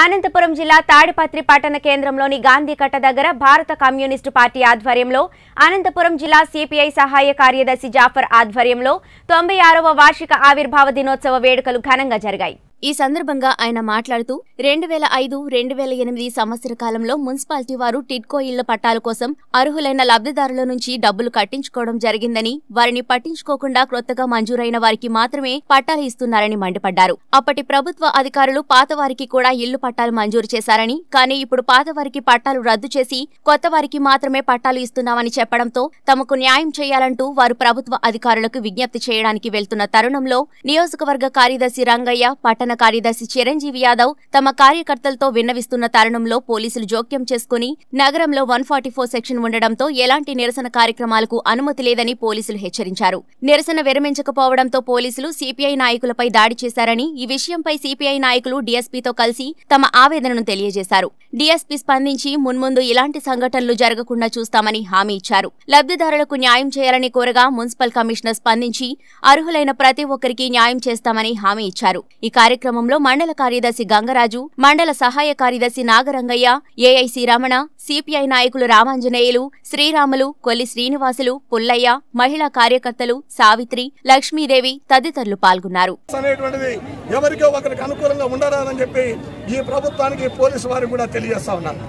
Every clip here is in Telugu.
అనంతపురం జిల్లా తాడిపత్రి పట్టణ కేంద్రంలోని గాంధీ కట్ట దగ్గర భారత కమ్యూనిస్టు పార్టీ ఆధ్వర్యంలో అనంతపురం జిల్లా సిపిఐ సహాయ కార్యదర్శి జాఫర్ ఆధ్వర్యంలో తొంభై ఆరవ వార్షిక ఆవిర్భావ దినోత్సవ వేడుకలు ఘనంగా జరిగాయి ఈ సందర్భంగా ఆయన మాట్లాడుతూ రెండు వేల ఐదు రెండు వేల ఎనిమిది సంవత్సర కాలంలో మున్సిపాలిటీ వారు టిడ్కో ఇళ్ల పట్టాల కోసం అర్హులైన లబ్ధిదారుల నుంచి డబ్బులు కట్టించుకోవడం జరిగిందని వారిని పట్టించుకోకుండా క్రొత్తగా మంజూరైన వారికి మాత్రమే పట్టాలు ఇస్తున్నారని మండిపడ్డారు అప్పటి ప్రభుత్వ అధికారులు పాత వారికి కూడా ఇళ్లు పట్టాలు మంజూరు చేశారని కానీ ఇప్పుడు పాత వారికి పట్టాలు రద్దు చేసి కొత్త వారికి మాత్రమే పట్టాలు ఇస్తున్నామని చెప్పడంతో తమకు న్యాయం చేయాలంటూ వారు ప్రభుత్వ అధికారులకు విజ్ఞప్తి చేయడానికి వెళ్తున్న తరుణంలో నియోజకవర్గ కార్యదర్శి రంగయ్య పట్టణ కార్యదర్శి చిరంజీవి యాదవ్ తమ కార్యకర్తలతో విన్నవిస్తున్న తరుణంలో పోలీసులు జోక్యం చేసుకుని నగరంలో వన్ ఫార్టీ ఫోర్ సెక్షన్ ఉండడంతో ఎలాంటి నిరసన కార్యక్రమాలకు అనుమతి లేదని పోలీసులు హెచ్చరించారు నిరసన విరమించకపోవడంతో పోలీసులు సిపిఐ నాయకులపై దాడి చేశారని ఈ విషయంపై సిపిఐ నాయకులు డీఎస్పీతో కలిసి తమ ఆవేదనను తెలియజేశారు డీఎస్పీ స్పందించి మున్ముందు ఇలాంటి సంఘటనలు జరగకుండా చూస్తామని హామీ ఇచ్చారు లబ్ధిదారులకు న్యాయం చేయాలని కోరగా మున్సిపల్ కమిషనర్ స్పందించి అర్హులైన ప్రతి ఒక్కరికి న్యాయం చేస్తామని హామీ ఇచ్చారు ఈ కార్యక్రమంలో మండల కార్యదర్శి గంగరాజు మండల సహాయ కార్యదర్శి నాగరంగయ్య ఏఐసి రమణ సిపిఐ నాయకులు రామాంజనేయులు శ్రీరాములు కొల్లి శ్రీనివాసులు పుల్లయ్య మహిళా కార్యకర్తలు సావిత్రి లక్ష్మీదేవి తదితరులు పాల్గొన్నారు అనేటువంటిది ఎవరికో ఒకరికి అనుకూలంగా ఉండరాదని చెప్పి ఈ ప్రభుత్వానికి పోలీసు వారికి కూడా తెలియజేస్తా ఉన్నాను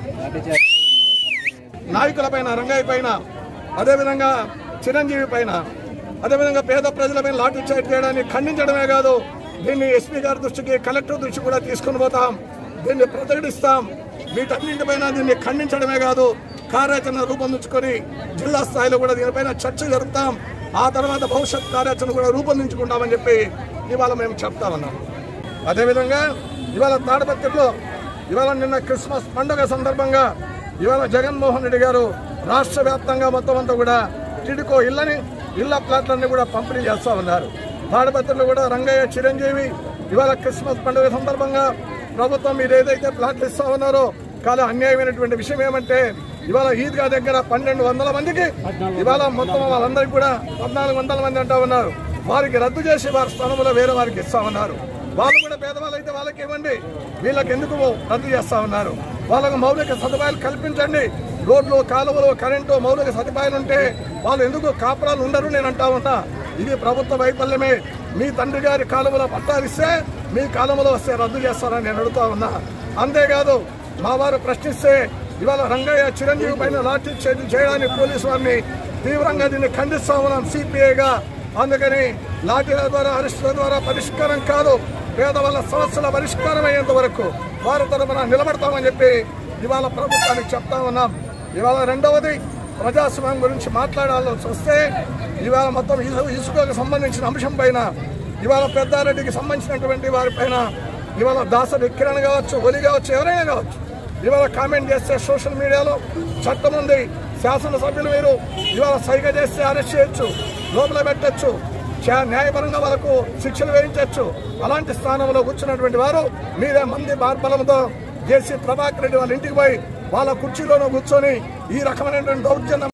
నాయకుల పైన రంగయ్య పైన అదేవిధంగా చిరంజీవి పైన అదేవిధంగా పేద ప్రజలపైన లాఠీ చార్జ్ చేయడాన్ని ఖండించడమే కాదు దీన్ని ఎస్పీ గారి దృష్టికి కలెక్టర్ దృష్టి కూడా తీసుకుని పోతాం దీన్ని ప్రతిఘటిస్తాం వీటన్నింటిపైన దీన్ని ఖండించడమే కాదు కార్యాచరణ రూపొందించుకొని జిల్లా స్థాయిలో కూడా దీనిపైన చర్చ జరుపుతాం ఆ తర్వాత భవిష్యత్ కార్యాచరణ కూడా రూపొందించుకుంటామని చెప్పి ఇవాళ మేము చెప్తా ఉన్నాం అదేవిధంగా ఇవాళ తాడపత్రిలో ఇవాళ నిన్న క్రిస్మస్ పండుగ సందర్భంగా ఇవాళ జగన్మోహన్ రెడ్డి గారు రాష్ట్ర వ్యాప్తంగా మొత్తం అంతా కూడా టిడికో ఇళ్ళని ఇళ్ల ప్లాట్లన్నీ కూడా పంపిణీ చేస్తా ఉన్నారు తాడపత్రిలో కూడా రంగయ్య చిరంజీవి ఇవాళ క్రిస్మస్ పండుగ సందర్భంగా ప్రభుత్వం మీరు ఏదైతే ప్లాట్లు ఇస్తా ఉన్నారో చాలా అన్యాయమైనటువంటి విషయం ఏమంటే ఇవాళ ఈద్గా దగ్గర పన్నెండు వందల మందికి ఇవాళ మొత్తం వాళ్ళందరికీ కూడా పద్నాలుగు వందల మంది అంటా ఉన్నారు వారికి రద్దు చేసి వారి స్థానంలో వేరే వారికి ఇస్తా ఉన్నారు వాళ్ళు కూడా పేదవాళ్ళు అయితే వాళ్ళకి ఇవ్వండి వీళ్ళకి ఎందుకు రద్దు చేస్తా ఉన్నారు వాళ్ళకు మౌలిక సదుపాయాలు కల్పించండి రోడ్లు కాలువలు కరెంటు మౌలిక సదుపాయాలు ఉంటే వాళ్ళు ఎందుకు కాపురాలు ఉండరు నేను అంటా ఉన్నా ఇది ప్రభుత్వ వైఫల్యమే మీ తండ్రి గారి కాలంలో పట్టాలిస్తే మీ కాలంలో వస్తే రద్దు చేస్తారని నేను అడుగుతా ఉన్నా అంతేకాదు మా వారు ప్రశ్నిస్తే ఇవాళ రంగయ్య చిరంజీవి పైన లాఠీ చార్జ్ చేయడానికి పోలీసు వారిని తీవ్రంగా దీన్ని ఖండిస్తా ఉన్నాం సిపిఐగా అందుకని లాఠీల ద్వారా అరెస్టుల ద్వారా పరిష్కారం కాదు పేదవాళ్ళ సమస్యల పరిష్కారం అయ్యేంత వరకు వారి తరఫున నిలబడతామని చెప్పి ఇవాళ ప్రభుత్వానికి చెప్తా ఉన్నాం ఇవాళ రెండవది ప్రజాస్వామ్యం గురించి మాట్లాడాల్సి వస్తే ఇవాళ మొత్తం ఇసు ఇసుకకు సంబంధించిన అంశం పైన ఇవాళ పెద్దారెడ్డికి సంబంధించినటువంటి వారిపైన ఇవాళ దాసరి కిరణ్ కావచ్చు ఒలి కావచ్చు ఎవరైనా కావచ్చు ఇవాళ కామెంట్ చేస్తే సోషల్ మీడియాలో చట్టం ఉంది శాసనసభ్యులు మీరు ఇవాళ సైగ చేస్తే అరెస్ట్ చేయొచ్చు లోపల పెట్టచ్చు చా- న్యాయపరంగా వాళ్ళకు శిక్షలు వేయించవచ్చు అలాంటి స్థానంలో కూర్చున్నటువంటి వారు మీరే మంది బార్బలంతో జేసీ ప్రభాకర్ రెడ్డి వాళ్ళ ఇంటికి పోయి వాళ్ళ కుర్చీలోనూ కూర్చొని ఈ రకమైనటువంటి దౌర్జన్యం